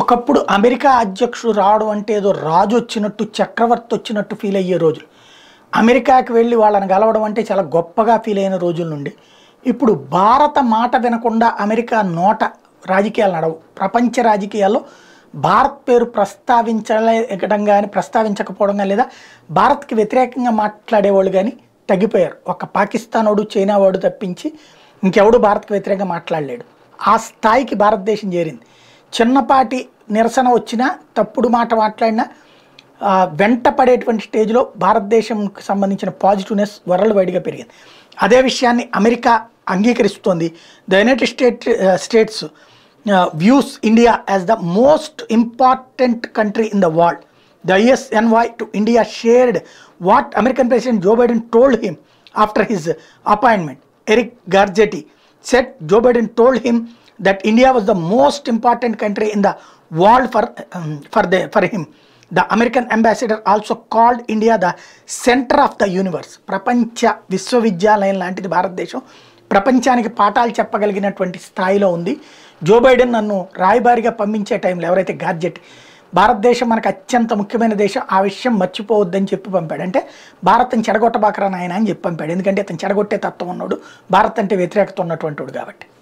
ఒకప్పుడు అమెరికా అధ్యక్షుడు రావడం అంటే ఏదో రాజు వచ్చినట్టు చక్రవర్తి వచ్చినట్టు ఫీల్ అయ్యే రోజులు అమెరికాకి వెళ్ళి వాళ్ళని గెలవడం అంటే చాలా గొప్పగా ఫీల్ అయిన రోజుల నుండి ఇప్పుడు భారత మాట వినకుండా అమెరికా నోట రాజకీయాలు నడవు ప్రపంచ రాజకీయాల్లో భారత్ పేరు ప్రస్తావించడం కానీ ప్రస్తావించకపోవడం కానీ లేదా భారత్కి వ్యతిరేకంగా మాట్లాడేవాళ్ళు కానీ తగ్గిపోయారు ఒక పాకిస్తాన్ వాడు చైనా వాడు తప్పించి ఇంకెవడు భారత్కి వ్యతిరేకంగా మాట్లాడలేడు ఆ స్థాయికి భారతదేశం చేరింది చిన్నపాటి నిరసన వచ్చినా తప్పుడు మాట మాట్లాడినా ఆ, వెంట పడేటువంటి స్టేజ్లో భారతదేశంకి సంబంధించిన పాజిటివ్నెస్ వరల్డ్ వైడ్గా పెరిగింది అదే విషయాన్ని అమెరికా అంగీకరిస్తోంది the united state states views India as the most important country in the world the US envoy to India shared what American president Joe Biden told him after his appointment Eric Garcetti said Joe Biden told him that India was the most important country in the world for um, for the for him. The American ambassador also called India the center of the universe. ప్రపంచ విశ్వవిద్యాలయం లాంటిది భారతదేశం ప్రపంచానికి పాఠాలు చెప్పగలిగినటువంటి స్థాయిలో ఉంది Joe Biden నన్ను రాయబారిగా పంపించే టైంలో ఎవరైతే గార్జెట్ భారతదేశం మనకు అత్యంత ముఖ్యమైన దేశం ఆ విషయం మర్చిపోవద్దని చెప్పి పంపాడు అంటే భారత్ని చెడగొట్టబాకరా నాయన అని చెప్పి పంపాడు ఎందుకంటే అతను చెడగొట్టే తత్వం ఉన్నాడు భారత్ అంటే వ్యతిరేకత ఉన్నటువంటి వాడు కాబట్టి